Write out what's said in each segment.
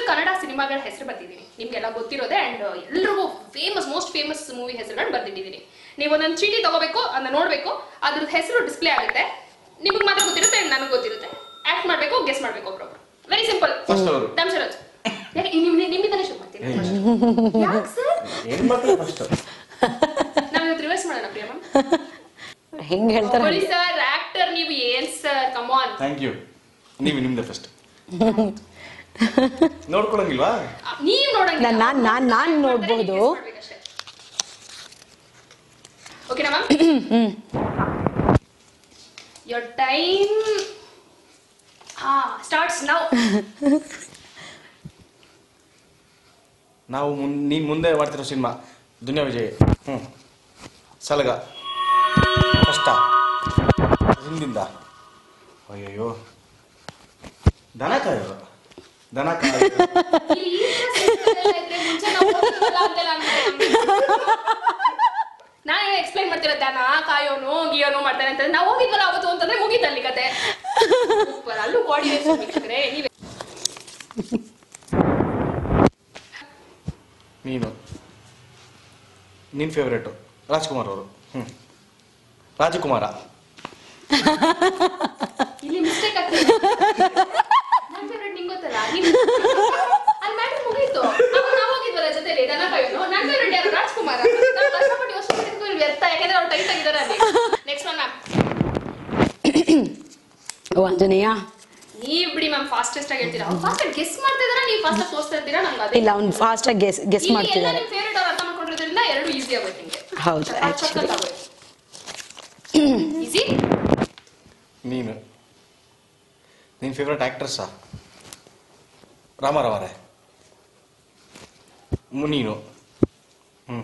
ಕನ್ನಡ ಸಿನಿಮಾಗಳ ಹೆಸರು ಬರ್ತಿದ್ದೀನಿ ನಿಮ್ಗೆಲ್ಲ ಗೊತ್ತಿರೋದೆ ಅಂಡ್ ಎಲ್ರಿಗೂ ಫೇಮಸ್ ಮೋಸ್ಟ್ ಫೇಮಸ್ ಮೂವಿ ಹೆಸರುಗಳನ್ನ ಬರ್ದಿಟ್ಟಿದ್ದೀನಿ ನೀವು ಒಂದೊಂದು ಚೀಟಿ ತಗೋಬೇಕು ಅದನ್ನ ನೋಡ್ಬೇಕು ಅದ್ರದ್ದು ಹೆಸರು ಡಿಸ್ಪ್ಲೇ ಆಗುತ್ತೆ ನಿಮಗೆ ಮಾತ್ರ ಗೊತ್ತಿರುತ್ತೆ and ನನಗೆ ಗೊತ್ತಿರುತ್ತೆ ಆಕ್ಟ್ ಮಾಡ್ಬೇಕು ಗೆಸ್ ಮಾಡ್ಬೇಕು ಒಬ್ರೊಬ್ರು ವೆರಿ ಸಿಂಪಲ್ First ಅವ್ರು. ದಂಶರಾಜ್ ಯಾಕೆ ನಿಮ್ ನಿಮ್ಮಿಂದಾನೆ ಶುರು ಮಾಡ್ತೀನಿ ಯಾಕೆ ಸರ್ ಹೆಣ್ಮಕ್ಳು ಫಸ್ಟ್ ನಾವು ಇವತ್ತು ರಿವರ್ಸ್ ಮಾಡೋಣ ಪ್ರಿಯಮ್ಮ ಹೆಂಗ್ ಹೇಳ್ತಾರೆ ಹೊಳಿ ಸರ್ ಆಕ್ಟರ್ ನೀವು ಏನ್ ಸರ್ ಕಮಾನ್ ಥ್ಯಾಂಕ್ ಯು ನೀವು ನಿಮ್ದೆ ಫಸ್ಟ್ ನೋಡ್ಕೊಳಂಗಿಲ್ವಾ ನೀವ್ ನೋಡಂಗಿಲ್ಲ ನಾನ್- ನಾನ್- ನಾನ್- ನಾನ್ ನೋಡ್ಬೋದು. ಓಕೆನಾ ಮ್ಯಾಮ್ ಯೋರ್ ಟೈಮ್ ಹಾ ಸ್ಟಾರ್ಟ್ಸ್ ನೌ ನಾವು ಮುನ್ ನೀನ್ ಮುಂದೆ ಮಾಡ್ತಿರೋ ಸಿನಿಮಾ ದುನಿಯಾ ವಿಜಯ್ ಹ್ಞೂ ಸಲಗ ಕಷ್ಟ ಹಿಂದಿಂದ ಅಯ್ಯಯ್ಯೋ ದನ ಕಾಯೋದು ದನ ಕಾಯೋದು ನಾನು ಎಕ್ಸ್ಪ್ಲೈನ್ ಮಾಡ್ತಿರೋ ದನ ಕಾಯೋನು ಗಿಯೋನು ಮಾಡ್ತಾನೆ ಅಂತ ನಾವು ಹೋಗಿದ್ವಲ್ಲ ಅವತ್ತು ಅಂತಂದ್ರೆ ಮುಗೀತಲ್ಲಿ ಕತೆ Super. ಅಲ್ಲೂ ಕೋಆರ್ಡಿನೇಷನ್ ವೀಕ್ಷಕರೇ ನೀವೇ ನೀನು ನಿನ್ನ ಫೇವ್ರೇಟು ರಾಜ್ಕುಮಾರ್ ಅವರು ಹ್ಞೂ ರಾಜಕುಮಾರ ಇಲ್ಲಿ ಮಿಸ್ಟೇಕ್ ಆಗ್ತದೆ ನನ್ನ ಫೇವ್ರೆಟ್ ನಿಂಗೆ ಗೊತ್ತಲ್ಲ ನೀನ್ ಅಲ್ಲಿ ಮ್ಯಾಟ್ರ್ ಮುಗೀತು ಅವಾಗ ನಾವು ಹೋಗಿದ್ವಲ್ಲ ಜೊತೆಲಿ ದನ ಕಾಯೋನು ನನ್ನ ಫೇವ್ರೆಟ್ ಯಾರು ರಾಜ್ಕುಮಾರ ನಾವು ಕಷ್ಟಪಟ್ಟು ಯೋಚನೆ ಮಾಡಿದ್ವಿ ಇಲ್ಲಿ ವ್ಯರ್ಥ ಯಾಕಂದ್ರೆ ಅವ್ರು ಟೈಟ್ ಆಗಿದ್ದಾರೆ ಅಲ್ಲಿ ನೆಕ್ಸ್ಟ್ ಒನ್ ಮ್ಯಾಮ್ ಓ ಆಂಜನೇಯ ನೀವ್ ಬಿಡಿ ಮ್ಯಾಮ್ ಫಾಸ್ಟೆಸ್ಟ್ ಆಗಿ ಹೇಳ್ತೀರಾ ಅವ್ರು ಫಾಸ್ಟ್ ಗೆಸ್ ಮಾಡ್ತಾ ಇದಾರ ನೀವು ಫಾಸ್ಟ್ ಆಗಿ ತೋರಿಸ್ತಾ ಇದ್ದೀರಾ ನಂಗೆ ಅದೇ ಇಲ್ಲ ಅವ್ನು ಫಾಸ್ಟ್ ಆಗಿ ಗೆಸ್ ಗೆಸ್ ಇಲ್ಲಿ ಎಲ್ಲ ಮಾಡ್ತಿದ್ದಾರೆ ನಿಮ್ ಫೇವ್ರೆಟ್ ಅವ್ರು ಅರ್ಥ ಮಾಡ್ಕೊಂಡಿರೋದ್ರಿಂದ ಎರಡು ಈಸಿ ಆಗೋಯ್ತು ನಿಮಗೆ ಹೌದು, actually. ಈಸಿ ನೀನು ನಿನ್ನ ಫೇವ್ರೇಟ್ ಆ್ಯಕ್ಟ್ರಸ್ಸಾ ರಾಮಾರಾವರೇ ಮು- ನೀನು ಹ್ಞೂ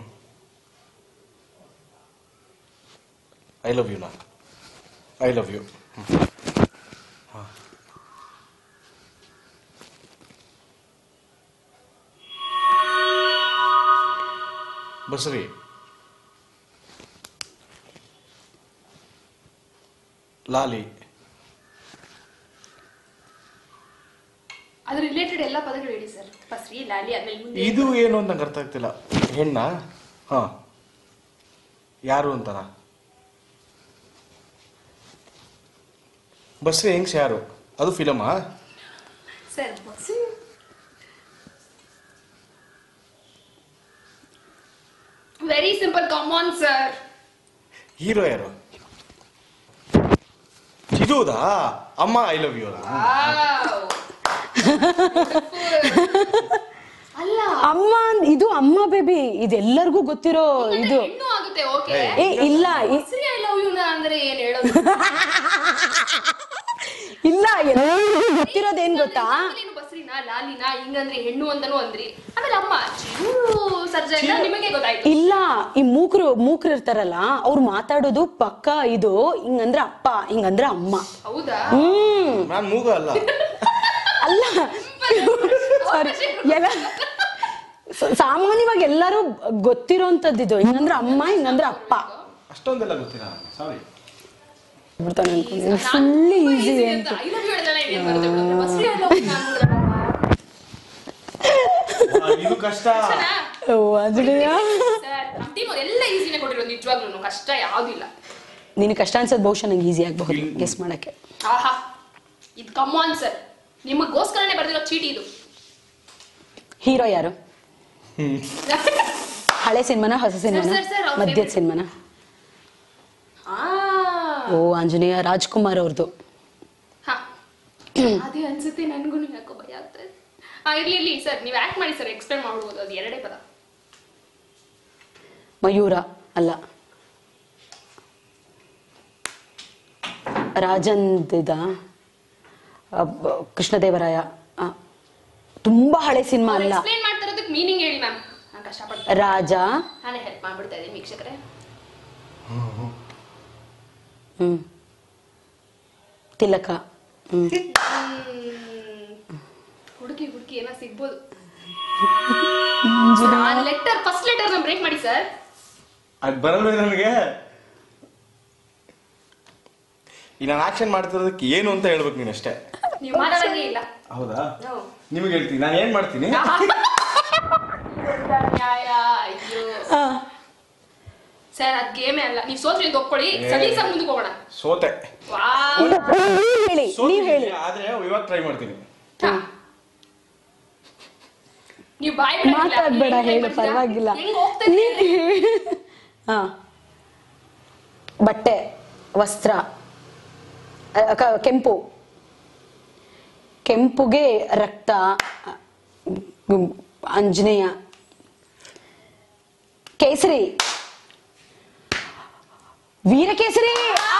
ಐ ಲವ್ ಯು ನಾ ಐ ಲವ್ ಯು ಹಾಂ ಬಸ್ರಿ ಲಾಲಿ ಅದ್ರ ರಿಲೇಟೆಡ್ ಎಲ್ಲ ಪದಗಳು ಹೇಳಿ ಸರ್ ಫಸ್ಟ್ ಲಾಲಿ ಆದ್ಮೇಲೆ ಮುಂದೆ ಇದು ಏನು ಅಂತ ನಂಗೆ ಅರ್ಥ ಆಗ್ತಿಲ್ಲ ಹೆಣ್ಣ ಹಾ ಯಾರು ಅಂತನ ಬಸ್ರಿ ಹೆಂಗ್ಸ್ ಯಾರು ಅದು ಫಿಲಮಾ sir very simple common sir hero ಯಾರು ಇದುದಾ ಅಮ್ಮ ಐ ಲವ್ ಯು ಅಲ್ಲ ಅಮ್ಮ ಅಂದ್- ಇದು ಅಮ್ಮ ಬೇಬಿ ಇದೆಲ್ಲರಿಗೂ ಗೊತ್ತಿರೋ ಇದು ಹೆಣ್ಣು ಆಗುತ್ತೆ ಓಕೆ ಏ ಇಲ್ಲ ಇ- ಹೆಸರಿ ಐ ಲವ್ ಯು ಅಂದ್ರೆ ಏನ್ ಹೇಳೋದು ಇಲ್ಲ ಎಲ್ಲರಿಗೂ ಗೊತ್ತಿರೋದೇನ್ ಗೊತ್ತಾ ನೀನು ಬಸ್ರಿನಾ ಲಾಲಿನಾ ಹಿಂಗಂದ್ರೆ ಹೆಣ್ಣು ಅಂದನು ಅಂದ್ರಿ ಆಮೇಲೆ ಅಮ್ಮ ಚಿರು ಸರ್ಜಾ ಅಂತ ನಿಮಗೆ ಗೊತ್ತಾಯ್ತು ಇಲ್ಲ ಈ ಮೂಕ್ರು ಮೂಕ್ರು ಇರ್ತಾರಲ್ಲ ಅವ್ರು ಮಾತಾಡೋದು ಪಕ್ಕ ಇದು ಹಿಂಗಂದ್ರೆ ಅಪ್ಪ ಹಿಂಗಂದ್ರೆ ಅಮ್ಮ ಹೌದಾ ಹ್ಮ್ ನಾನು ಮೂಗ ಅಲ್ಲ ಅಲ್ಲ ಸಾರಿ ಎಲ್ಲ ಸ- ಸಾಮಾನ್ಯವಾಗಿ ಎಲ್ಲರೂ ಗೊತ್ತಿರೋಂಥದ್ದು ಇದು ಹಿಂಗಂದ್ರೆ ಅಮ್ಮ ಹಿಂಗಂದ್ರೆ ಅಪ್ಪ ಅಷ್ಟೊಂದೆಲ್ಲ ಗೊತ್ತಿಲ್ಲ ಸಾರಿ ಬಿಡ್ತಾನೆ ಅನ್ಕೊಂಡಿದ್ದೀನಿ ಫುಲ್ ಈಸಿ ಅಂತ ಐ ಲವ್ ಯು ಹೇಳಿದ್ರೆ ಏನ್ ಬರುತ್ತೆ ಬಿಡು. ಬಸ್ರಿ ಐ ಲವ್ ಯು ನಾನು ಇದು ಕಷ್ಟ ಓ ಆಂಜನೇಯ ಸರ್ ನಮ್ಮ ಟೀಮ್ ಎಲ್ಲ ಈಸಿನೇ ಕೊಟ್ಟಿರೋದು ನಿಜವಾಗ್ಲೂ ಕಷ್ಟ ಯಾವ್ದು ಇಲ್ಲ ನಿನಗೆ ಕಷ್ಟ ಅನ್ಸೋದು ಬಹುಶಃ ನಂಗೆ ಈಸಿ ಆಗಬಹುದು ಗೆಸ್ ಮಾಡಕ್ಕೆ ಆಹಾ ಇದು ಕಮಾನ್ ಸರ್ ನಿಮಗೋಸ್ಕರನೇ ಬರ್ದಿರೋ ಚೀಟಿ ಇದು ಹೀರೋ ಯಾರು ಹಳೆ ಸಿನಿಮಾನ ಹೊಸ ಸಿನಿಮಾನ ಸರ್, ಸರ್, ಅವ್ರ ಮಧ್ಯದ favorite. ಸಿನಿಮಾನ ಆ ಓ ಆಂಜನೇಯ ರಾಜ್ಕುಮಾರ್ ಅವ್ರದ್ದು ಹಾ ಅದೇ ಅನ್ಸುತ್ತೆ ನನ್ಗೂ ಯಾಕೋ ಭಯ ಆಗ್ತದೆ ಹಾ ಇರ್ಲಿ ಇರ್ಲಿ ಸರ್ ನೀವು ಆಕ್ಟ್ ಮಾಡಿ ಸರ್ ಎಕ್ಸ್ಪ್ಲೇನ್ ಮಾಡ್ಬೋದು ಅದು ಎರಡೇ ಪದ ಮಯೂರ ಅಲ್ಲ ರಾಜಂದಿದ ಕೃಷ್ಣದೇವರಾಯ ಆ, ತುಂಬಾ ಹಳೆ ಸಿನಿಮಾ ಅಲ್ಲ ಎಕ್ಸ್ಪ್ಲೇನ್ ಮಾಡ್ತಾ ಇರೋದಕ್ಕೆ ಮೀನಿಂಗ್ ಹೇಳಿ ಮ್ಯಾಮ್ ನಾನು ಕಷ್ಟಪಡ್ತೀನಿ ರಾಜ ನಾನೇ ಹೆಲ್ಪ್ ಮಾಡ್ಬಿಡ್ತಾ ಇದ್ದೀನಿ ವೀಕ್ಷಕರೇ ಹ್ಮ್ ತಿಲಕ ಹ್ಮ್ ಹುಡುಕಿ ಹುಡುಕಿ ಏನೋ ಸಿಗ್ಬೋದು ಲೆಟರ್ ಫಸ್ಟ್ ಲೆಟರ್ ನ ಬ್ರೇಕ್ ಮಾಡಿ ಸರ್ ಅದು ಬರಲ್ಲ ನನಗೆ ಈಗ ನಾನು ಆಕ್ಷನ್ ಮಾಡ್ತಿರೋದಕ್ಕೆ ಏನು ಅಂತ ಹೇಳ್ಬೇಕು ನೀನು ಅಷ್ಟೇ ನೀವು ಮಾತಾಡಂಗೇ ಇಲ್ಲ ಹೌದಾ No. ನಿಮಗೆ ಹೇಳ್ತೀನಿ ನಾನು ಏನ್ ಮಾಡ್ತೀನಿ ನ್ಯಾಯ ಅಯ್ಯೋ ಆ, ಸರ್ ಅದ್ ಗೇಮೇ ಅಲ್ಲ ನೀವು ಸೋತ್ರಿ ಅಂತ ಒಪ್ಕೊಳ್ಳಿ ಸಲೀಸಾಗಿ ಮುಂದಕ್ಕೆ ಹೋಗೋಣ ಸೋತೆ ವಾವ್. ನೀವ್ ಹೇಳಿ ನೀವ್ ಹೇಳಿ ಸೋತಿದ್ದೀನಿ, ಆದ್ರೆ ಇವಾಗ ಟ್ರೈ ಮಾಡ್ತೀನಿ ಹ. ನೀವು ಬಾಯ್ ಬಿಡಂಗಿಲ್ಲ. ಮಾತಾಡ್ಬೇಡ ಹೆಂಗ್ ಹೇಳು ಮಾಡ್ತೀರಾ? ಪರವಾಗಿಲ್ಲ ಹೆಂಗ್ ಹೋಗ್ತದೆ ಹಾ ಬಟ್ಟೆ ವಸ್ತ್ರ ಅ, ಕ- ಕೆಂಪು ಕೆಂಪುಗೆ ರಕ್ತ ಅ, ಮ್, ಆಂಜನೇಯ ಕೇಸರಿ ವೀರಕೇಸರಿ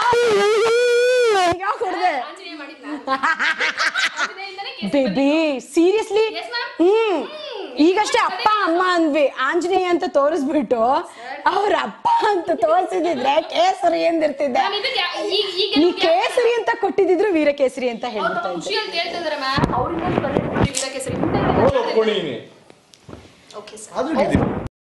ಯಾವ ಹೊಡ್ದೆ? ಆಂಜನೇಯ ಮಾಡಿದ್ನಾ? ಆಂಜನೇಯಯಿಂದನೇ case baby seriously Yes, ma'am. ಹ್ಮ್ ಈಗಷ್ಟೇ ಅಪ್ಪ ಅಮ್ಮ ಅಂದ್ವಿ ಆಂಜನೇಯ ಅಂತ ತೋರಿಸ್ಬಿಟ್ಟು ಅವ್ರ ಅಪ್ಪ ಅಂತ ತೋರಿಸಿದ್ರೆ ಕೇಸರಿ ಎಂದಿರ್ತಿದ್ದೆ ನಾನು ಇದಕ್ಕೆ ಯಾ- ಈಗ ಈಗ ನೀ ನಿಮ್ಗೆ ಕೇಸರಿ ಅಂತ ಕೊಟ್ಟಿದ್ರು ವೀರಕೇಸರಿ ಅಂತ ಅವ್ರು ಹೇಳ್ತಾ ಪಾಪ ಇದ್ದೆ ಖುಷಿ ಅಂತ ಹೇಳ್ತಿದಾರೆ ಮ್ಯಾಮ್ ಅವ್ರಿಂದ ವೀರಕೇಸರಿ ಹೌದು ಒಪ್ಕೊಂಡಿದ್ದೀನಿ ಓಕೆ ಸರ್ ಆದ್ರೂ ಗೆದ್ದಿದ್ದೀನಿ